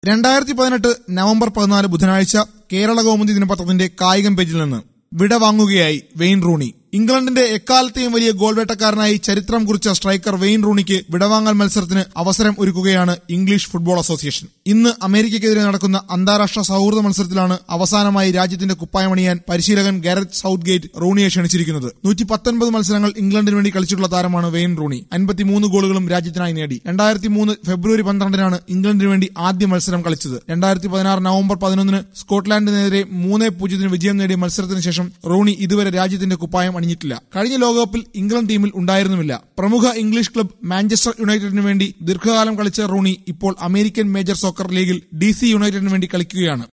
രണ്ടായിരത്തി പതിനെട്ട് നവംബർ പതിനാല് ബുധനാഴ്ച കേരള കൗമുദി ദിനപത്രത്തിന്റെ കായികം പേജിൽ നിന്ന് വിട വാങ്ങുകയായി വെയിൻ റൂണി ഇംഗ്ലണ്ടിന്റെ എക്കാലത്തെയും വലിയ ഗോൾ വേട്ടക്കാരനായി ചരിത്രം കുറിച്ച സ്ട്രൈക്കർ വെയിൻ റൂണിക്ക് വിടവാങ്ങൽ മത്സരത്തിന് അവസരം ഒരുക്കുകയാണ് ഇംഗ്ലീഷ് ഫുട്ബോൾ അസോസിയേഷൻ ഇന്ന് അമേരിക്കയ്ക്കെതിരെ നടക്കുന്ന അന്താരാഷ്ട്ര സൗഹൃദ മത്സരത്തിലാണ് അവസാനമായി രാജ്യത്തിന്റെ കുപ്പായമണിയാൻ പരിശീലകൻ ഗാരറ്റ് സൌത്ത് ഗേറ്റ് റൂണിയെ ക്ഷണിച്ചിരിക്കുന്നത് നൂറ്റി പത്തൊൻപത് മത്സരങ്ങൾ ഇംഗ്ലണ്ടിന് വേണ്ടി കളിച്ചിട്ടുള്ള താരമാണ് വെയിൻ റൂണി അൻപത്തിമൂന്ന് ഗോളുകളും രാജ്യത്തിനായി നേടി രണ്ടായിരത്തി മൂന്ന് ഫെബ്രുവരി പന്ത്രണ്ടിനാണ് ഇംഗ്ലണ്ടിന് വേണ്ടി ആദ്യ മത്സരം കളിച്ചത് രണ്ടായിരത്തി പതിനാറ് നവംബർ പതിനൊന്നിന് സ്കോട്ട്ലാൻഡിനെതിരെ മൂന്ന് പൂജ്യത്തിന് വിജയം നേടിയ മത്സരത്തിന് ശേഷം റൂണി ഇതുവരെ രാജ്യത്തിന്റെ കുപ്പായം അണിഞ്ഞിട്ടില്ല കഴിഞ്ഞ ലോകകപ്പിൽ ഇംഗ്ലണ്ട് ടീമിൽ ഉണ്ടായിരുന്നുമില്ല പ്രമുഖ ഇംഗ്ലീഷ് ക്ലബ് മാഞ്ചസ്റ്റർ യുണൈറ്റഡിന് വേണ്ടി ദീർഘകാലം കളിച്ച റൂണി ഇപ്പോൾ അമേരിക്കൻ മേജർ സോക്കർ ലീഗിൽ ഡി സി യുണൈറ്റഡിന് വേണ്ടി കളിക്കുകയാണ്